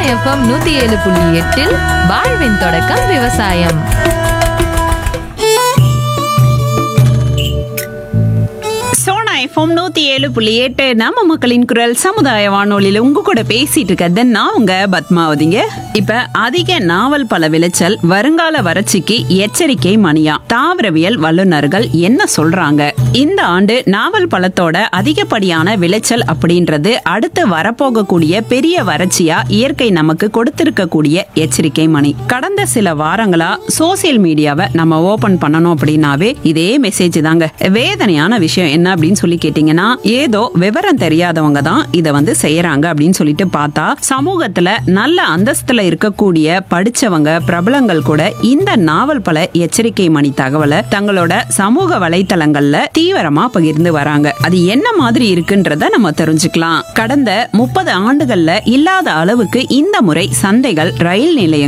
FM நூத்தி ஏழு புள்ளி எட்டில் வாழ்வின் தொடக்கம் விவசாயம் சோனா எஃப்எம் நூத்தி ஏழு புள்ளி எட்டு நம்ம மக்களின் குரல் சமுதாய வானொலியில உங்க கூட பேசிட்டு இருக்கிறது நான் உங்க பத்மாவதிங்க இப்ப அதிக நாவல் பழ விளைச்சல் வருங்கால வறட்சிக்கு எச்சரிக்கை மணியா தாவரவியல் வல்லுநர்கள் என்ன சொல்றாங்க இந்த ஆண்டு நாவல் பழத்தோட அதிகப்படியான விளைச்சல் அப்படின்றது அடுத்து வரப்போகக்கூடிய பெரிய வறட்சியா இயற்கை நமக்கு கொடுத்திருக்கக்கூடிய எச்சரிக்கை மணி கடந்த சில வாரங்களா சோசியல் மீடியாவை நம்ம ஓபன் பண்ணணும் அப்படின்னாவே இதே மெசேஜ் தாங்க வேதனையான விஷயம் என்ன அப்படின்னு சொல்லி கேட்டீங்கன்னா ஏதோ விவரம் தெரியாதவங்க தான் இதை வந்து செய்யறாங்க அப்படின்னு சொல்லிட்டு பார்த்தா சமூகத்துல நல்ல அந்தஸ்துல இருக்கக்கூடிய படிச்சவங்க பிரபலங்கள் கூட இந்த நாவல் பல எச்சரிக்கை மணி தகவலை தங்களோட சமூக வலைத்தளங்கள்ல தீவிரமா பகிர்ந்து வராங்க அது என்ன மாதிரி இருக்குன்றத நம்ம தெரிஞ்சுக்கலாம் கடந்த முப்பது ஆண்டுகள்ல இல்லாத அளவுக்கு இந்த முறை சந்தைகள் ரயில் நிலையங்கள்